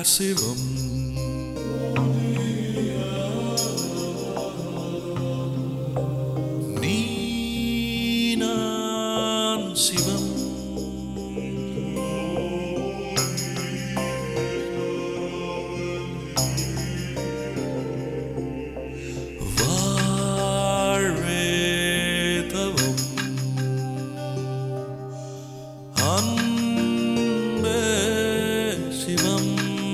சிவம் நீ நான் சிவம் வாழ்வே தவம் அன்பே சிவம்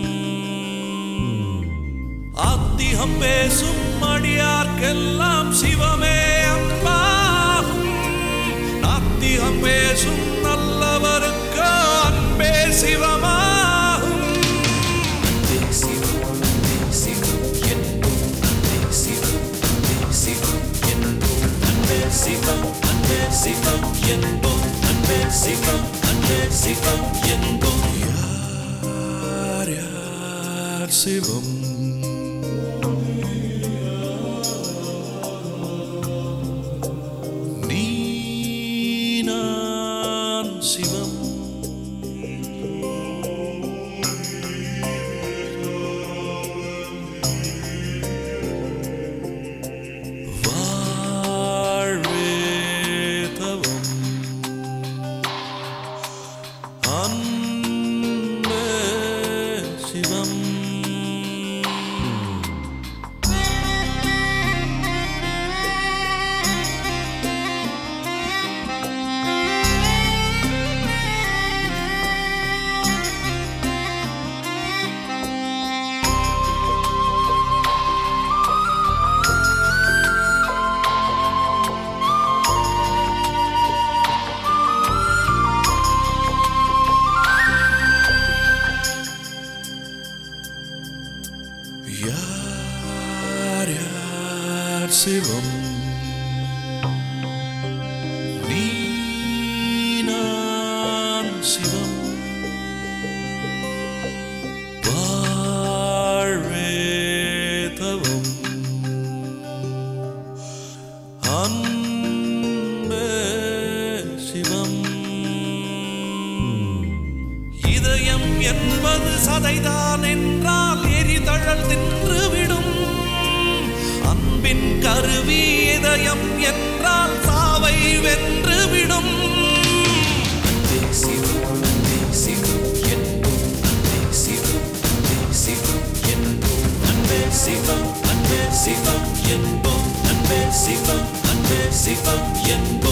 ஆத்திகம் பேசும் அடியார்க்கெல்லாம் சிவமே அன்பாகும் நாத்திகம் பேசும் நல்லவருக்கு அன்பே சிவமாகும் அன்பே சிவம் அன்பே சிவம் என்போம் அன்பே சிவம் அன்பே சிவம் என்போம் அன்பே சிவம் அன்பே சிவம் என்போம் அன்பே சிவம் அன்பே சிவம் என்போம் யார் யார் சிவம் நீ நான் சிவம் வாழ்வே தவம் அன்பே சிவம் யார் யார் சிவம் நீ நான் சிவம் வாழ்வே தவம் அன்பே சிவம் இதயம் என்பது சதைதான் என்றால் எரிதழல் தின்றுவிடும் அன்பின் கருவி இதயம் என்றால் சாவை வென்றுவிடும் அன்பே சிவம் அன்பே சிவம் என்போம் அன்பே சிவம் அன்பே சிவம் என்போம் அன்பே சிவம் அன்பே சிவம் என்போம் அன்பே சிவம் அன்பே சிவம் என்போம்